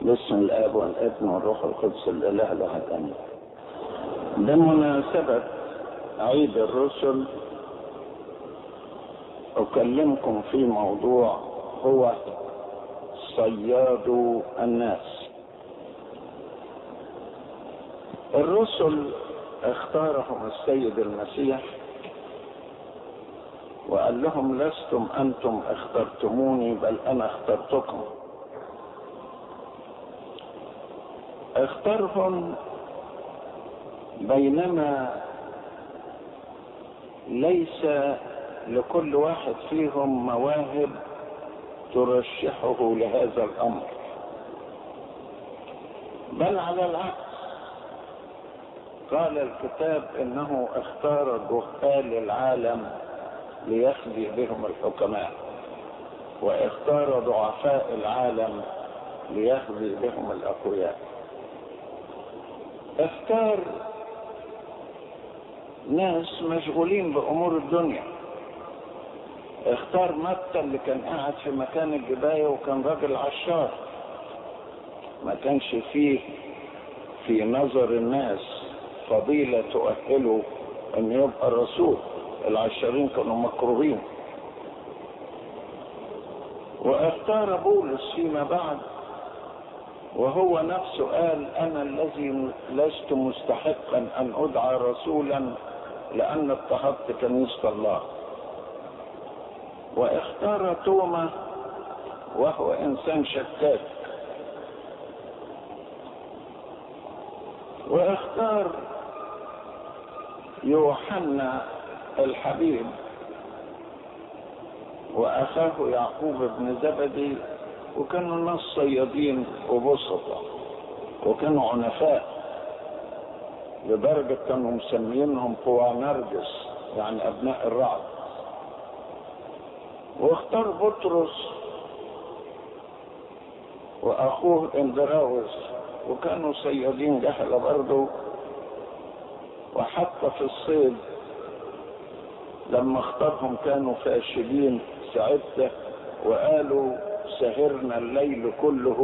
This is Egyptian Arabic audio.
باسم الاب والابن والروح القدس الاله الاحد امين بمناسبه عيد الرسل اكلمكم في موضوع هو صياد الناس الرسل اختارهم السيد المسيح وقال لهم لستم انتم اخترتموني بل انا اخترتكم اختارهم بينما ليس لكل واحد فيهم مواهب ترشحه لهذا الامر بل على العكس قال الكتاب انه اختار جهال العالم ليخزي بهم الحكماء واختار ضعفاء العالم ليخزي بهم الاقوياء اختار ناس مشغولين بامور الدنيا اختار متى اللي كان قاعد في مكان الجباية وكان راجل عشار ما كانش فيه في نظر الناس فضيلة تؤهله ان يبقى الرسول العشارين كانوا مكروهين واختار بولس فيما بعد وهو نفسه قال انا الذي لست مستحقا ان ادعى رسولا لان اضطهدت كنيسه الله واختار توما وهو انسان شكاك واختار يوحنا الحبيب واخاه يعقوب بن زبدي وكانوا ناس صيادين وبسطة وكانوا عنفاء لدرجة كانوا مسمينهم قوانرجس يعني أبناء الرعد واختار بطرس وأخوه اندراوس وكانوا صيادين جهلة برضه وحتى في الصيد لما اختارهم كانوا فاشلين ساعتها وقالوا سهرنا الليل كله